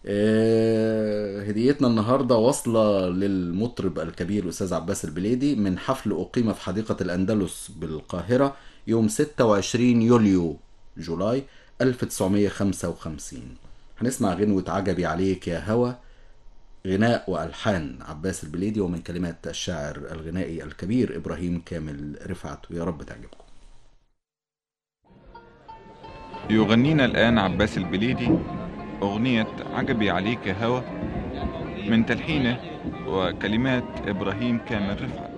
آه، هديتنا النهاردة واصلة للمطرب الكبير الأستاذ عباس البليدي من حفل أقيم في حديقة الأندلس بالقاهرة يوم 26 يوليو جولاي 1955 هنسمع غنوة عجبي عليك يا هوى غناء وألحان عباس البليدي ومن كلمات الشاعر الغنائي الكبير إبراهيم كامل رفعت ويا رب تعجبكم يغنينا الآن عباس البليدي أغنية عجبي عليك يا هوى من تلحينه وكلمات إبراهيم كامل رفعت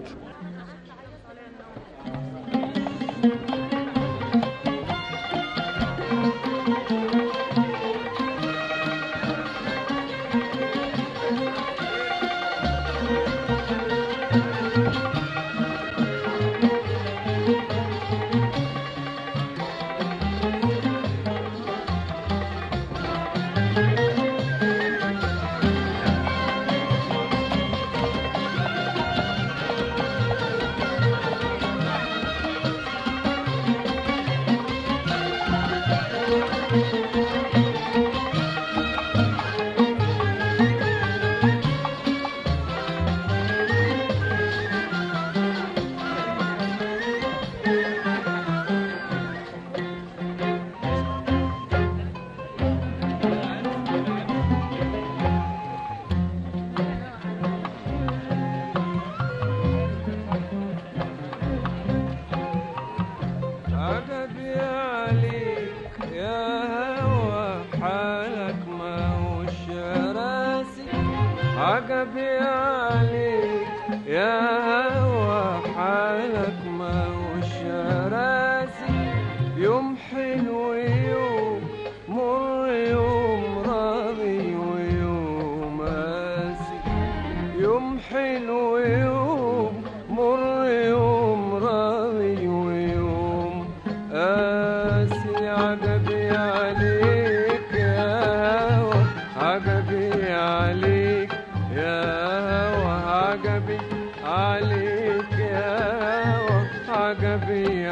عجبي عليك يا هوى حالك ما هوش راسي عجبي عليك يا هوى حالك ما هوش راسي يوم حلو يوم مر يوم راضي ويوم قاسي يوم حلو يوم مر يوم راضي ويوم قاسي عجبي عليك يا هوى عجبي عليك يا هوى عجبي عليك يا هوى عجبي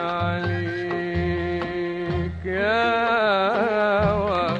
عليك يا هوى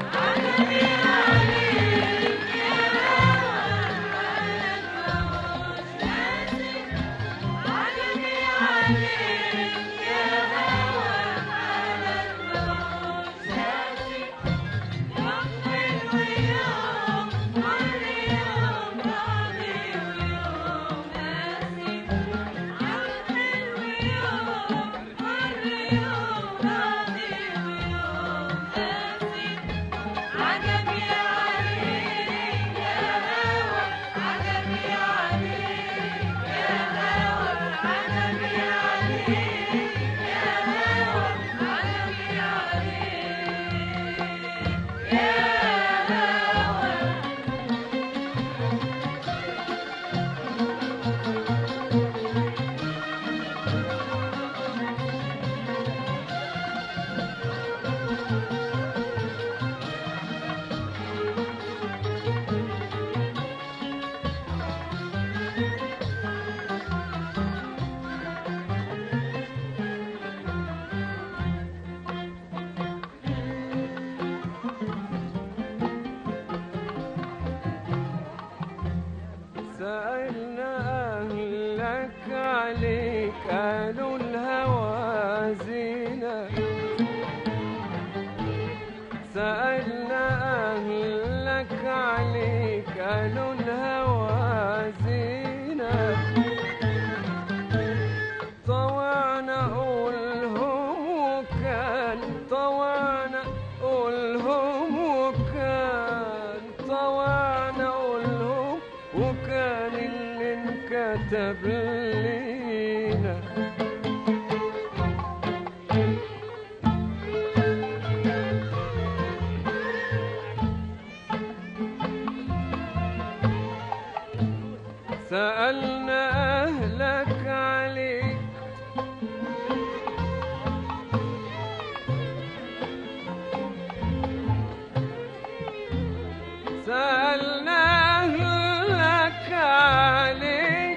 سألنا أهلك عليك قالوا الهوى زينة سألنا أهلك عليك قالوا الهوى زينة طوعنا قولهم وكان طوعنا قولهم وكان طوعنا قولهم وكان اللي انكتب لينا سألنا أهلك عليك سألنا أهلك عليك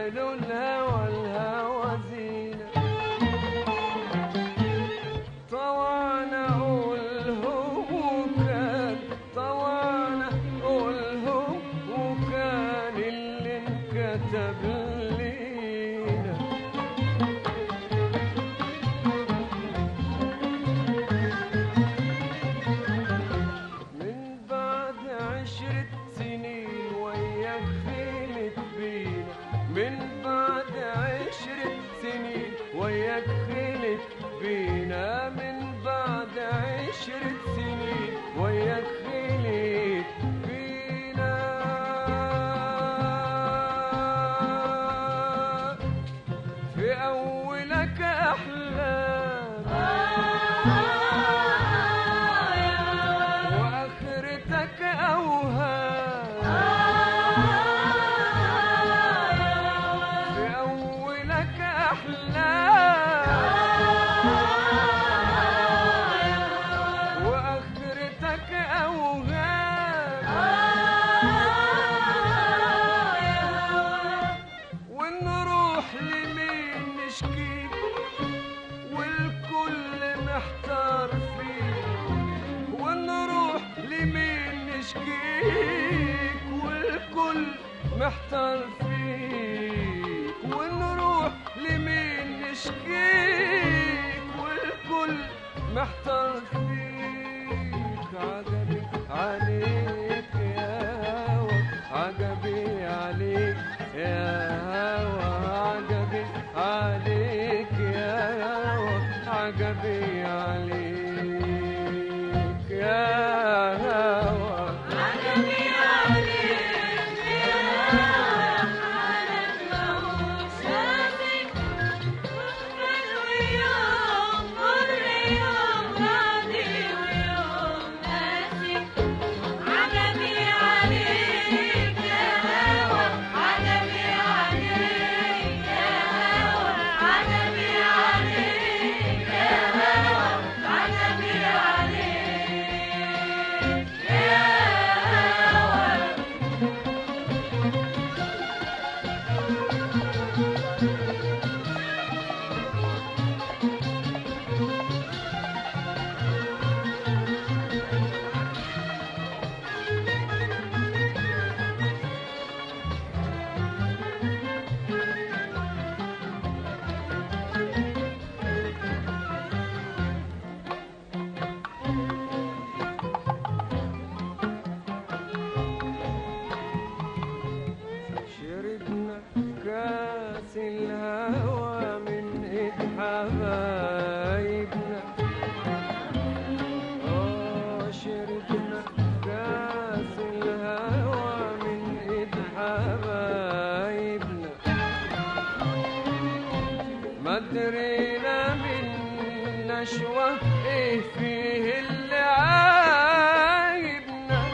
قالوا الهوى الهوى زينة طوعنا قولهم وكان طوعنا قولهم وكان اللي انكتب لينا من بعد عشرة سنين وياك خيلت بينا من بعد عشرة سنين وياك خيلت بينا من بعد عشرة سنين وياك خيلت بينا في أولك أحلام وآخرتك أوهام في أولك أحلام وآخرتك أوهام ونروح لمين نشكيك والكل محتار فيك ونروح لمين نشكيك والكل محتار فيك ونروح لمين نشكيك والكل محتار فيك عجبي عليك يا هوى عجبي عليك يا هوى عجبي عليك يا هوى عجبي عليك يا هوى شربنا كاس الهوى من ايد حبايبنا اه شربنا كاس الهوى من ايد حبايبنا ما درينا من نشوة ايه فيه اللي عايبنا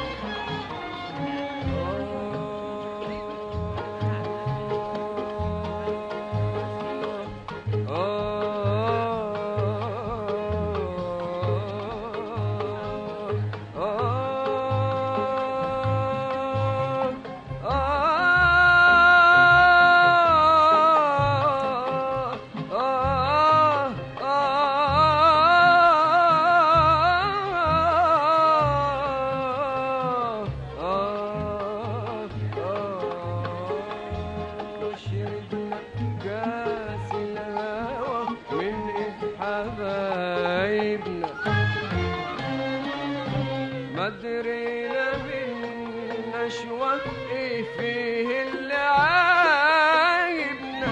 شربنا كاس الهوى من ايد حبايبنا ما درينا من نشوة ايه فيه اللي عايبنا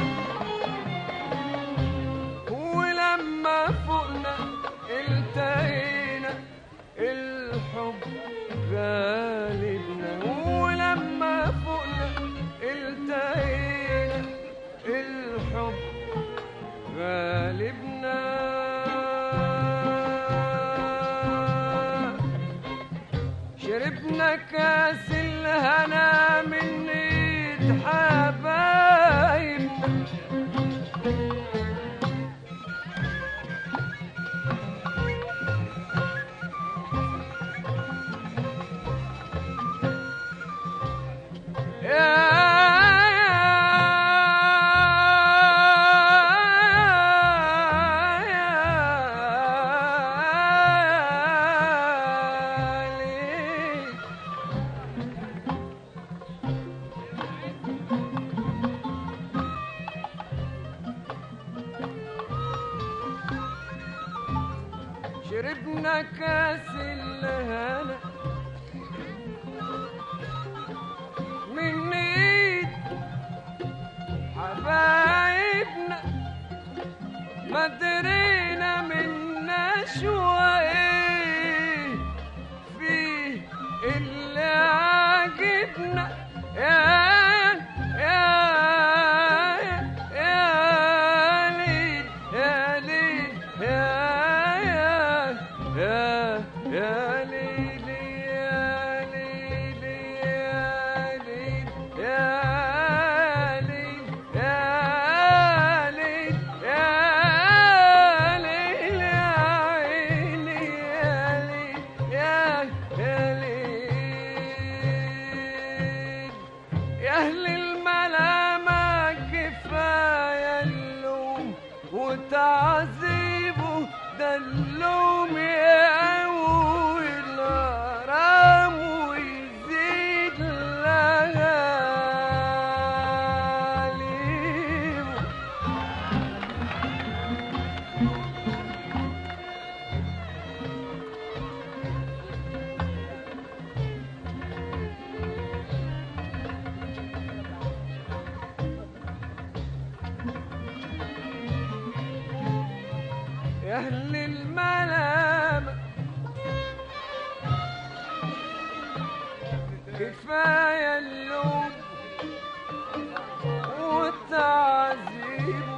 ولما فوقنا التقينا الحب غالبنا ولما فوقنا التقينا الحب غالبنا شربنا كاس الهنا من ايد حبايبنا يا شربنا كاس الهنا من ايد حبايبنا ما درينا منا ايه فيه اللي عاجبنا يا يا يا ليل يا ليل يا يا يا يا ليل يا ليل يا ليل يا ليل يا ليل يا ليل يا عيني يا ليل يا يا ليل يا أهل الملامة كفاية اللوم وتعذيبه ده اللوم يقوي الغرام ويزيد لغاليبه يا أهل الملامة كفاية اللوم والتعذيب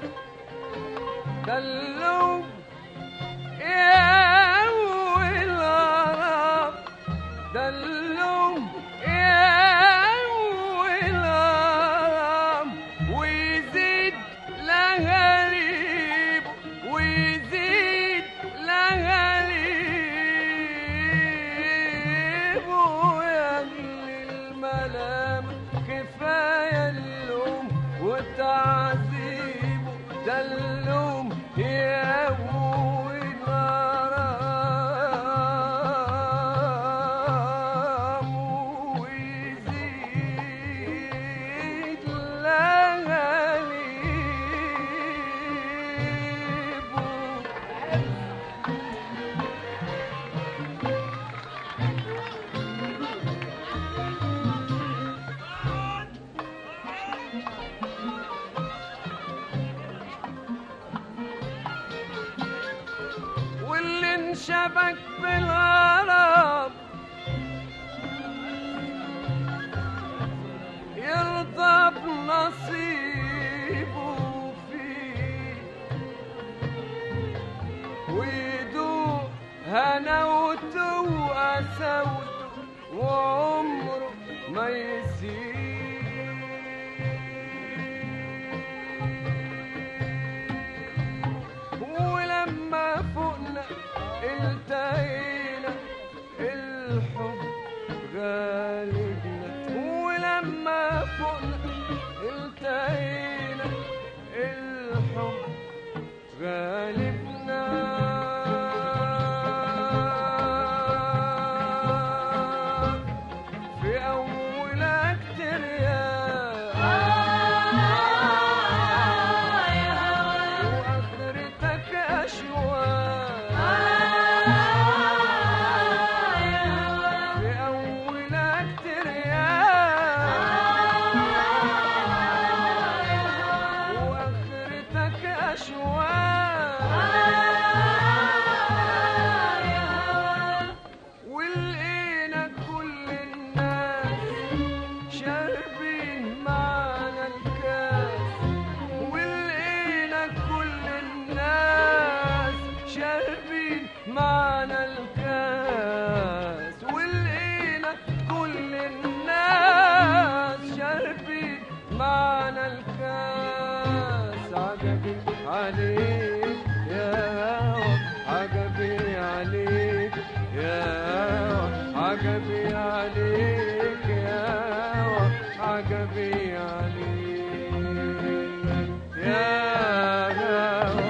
ده اللوم يا والغرام ده اللوم يا والغرام ويزيد لغريب ويزيد لغريب ويا الملام كفاية اللوم والتعذيب ده اللوم يا والغرام ويزيد لغريب واللي انشبك بالغرام يرضى بنصيبه فيه ويدوق هنوته وقسوته وعمره ما يسيب ولما فوقنا التقينا الحب غالبنا ولما فوقنا التقينا الحب غالبنا في أولك ترياق وآخرتك أشواق في أولك ترياق وآخرتك أشواق ولقينا كل الناس شاربين معنا الكاس ولقينا كل الناس شاربين معنا الكاس ولقينا كل الناس شاربين معنا الكاس عجبي عليك يا هوا عجبي عليك يا هوا عجبي عليك يا هوا عجبي عليك يا هوا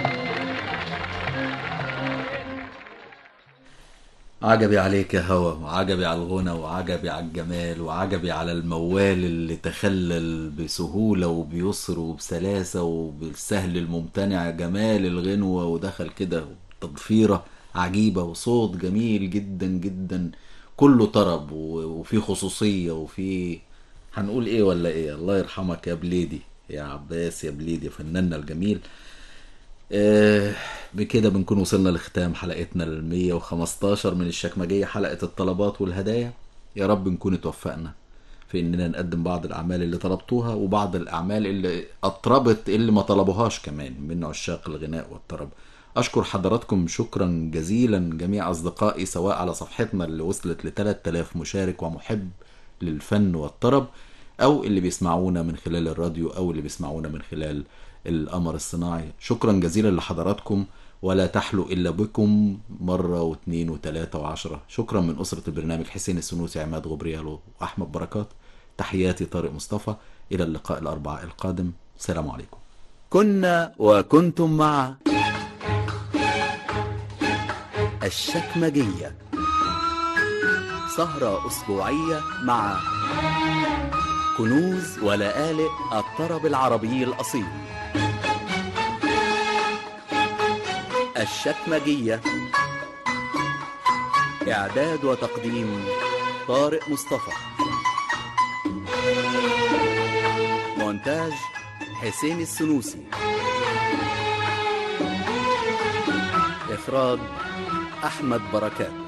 عجبي عليك يا هوا وعجبي على الغنى وعجبي على الجمال وعجبي على الموال اللي تخلل بسهولة وبيسر وبسلاسة وبالسهل الممتنع جمال الغنوة ودخل كده تضفيرة عجيبة وصوت جميل جدا جدا كله طرب و- وفيه خصوصية وفيه هنقول ايه ولا ايه الله يرحمك يا بليدي يا عباس يا بليدي فناننا الجميل آه، بكده بنكون وصلنا لختام حلقتنا ال 115 من الشكمجية حلقة الطلبات والهدايا يا رب نكون اتوفقنا في اننا نقدم بعض الاعمال اللي طلبتوها وبعض الاعمال اللي اطربت اللي ما طلبوهاش كمان من عشاق الغناء والطرب اشكر حضراتكم شكرا جزيلا جميع اصدقائي سواء على صفحتنا اللي وصلت ل 3000 مشارك ومحب للفن والطرب او اللي بيسمعونا من خلال الراديو او اللي بيسمعونا من خلال القمر الصناعي شكرا جزيلا لحضراتكم ولا تحلو الا بكم مره واثنين وثلاثه وعشره شكرا من اسره البرنامج حسين السنوسي عماد غبريال واحمد بركات تحياتي طارق مصطفى الى اللقاء الاربعاء القادم سلام عليكم كنا وكنتم مع الشكمجيه سهره اسبوعيه مع كنوز ولآلئ الطرب العربي الأصيل الشكمجية إعداد وتقديم طارق مصطفى مونتاج حسين السنوسي إخراج أحمد بركات